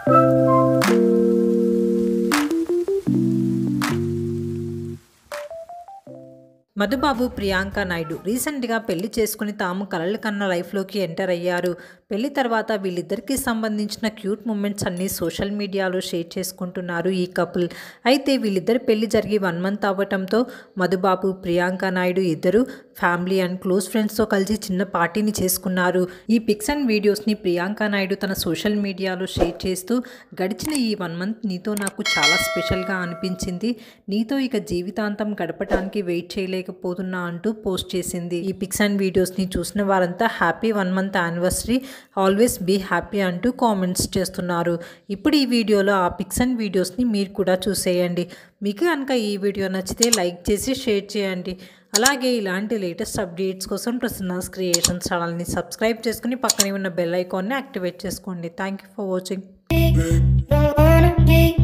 మధుబాబు ప్రియాంక నాయుడు రీసెంట్గా పెళ్లి చేసుకుని తాము కలలు కన్న లైఫ్లోకి ఎంటర్ అయ్యారు పెళ్లి తర్వాత వీళ్ళిద్దరికీ సంబంధించిన క్యూట్ మూమెంట్స్ అన్నీ సోషల్ మీడియాలో షేర్ చేసుకుంటున్నారు ఈ కపుల్ అయితే వీళ్ళిద్దరి పెళ్లి జరిగి వన్ మంత్ అవ్వటంతో మధుబాబు ప్రియాంక నాయుడు ఇద్దరు ఫ్యామిలీ అండ్ క్లోజ్ ఫ్రెండ్స్తో కలిసి చిన్న పార్టీని చేసుకున్నారు ఈ పిక్స్ అండ్ వీడియోస్ని ప్రియాంక నాయుడు తన సోషల్ మీడియాలో షేర్ చేస్తూ గడిచిన ఈ వన్ మంత్ నీతో నాకు చాలా స్పెషల్గా అనిపించింది నీతో ఇక జీవితాంతం గడపడానికి వెయిట్ చేయలేకపోతున్నా అంటూ పోస్ట్ చేసింది ఈ పిక్స్ అండ్ వీడియోస్ని చూసిన వారంతా happy one month anniversary always be happy అంటూ కామెంట్స్ చేస్తున్నారు ఇప్పుడు ఈ వీడియోలో ఆ పిక్స్ అండ్ వీడియోస్ని మీరు కూడా చూసేయండి మీకు కనుక ఈ వీడియో నచ్చితే లైక్ చేసి షేర్ చేయండి అలాగే ఇలాంటి లేటెస్ట్ అప్డేట్స్ కోసం ప్రసన్నాస్ క్రియేషన్స్ ఛానల్ని సబ్స్క్రైబ్ చేసుకుని పక్కనే ఉన్న బెల్ ఐకాన్ని యాక్టివేట్ చేసుకోండి thank you for watching wanna be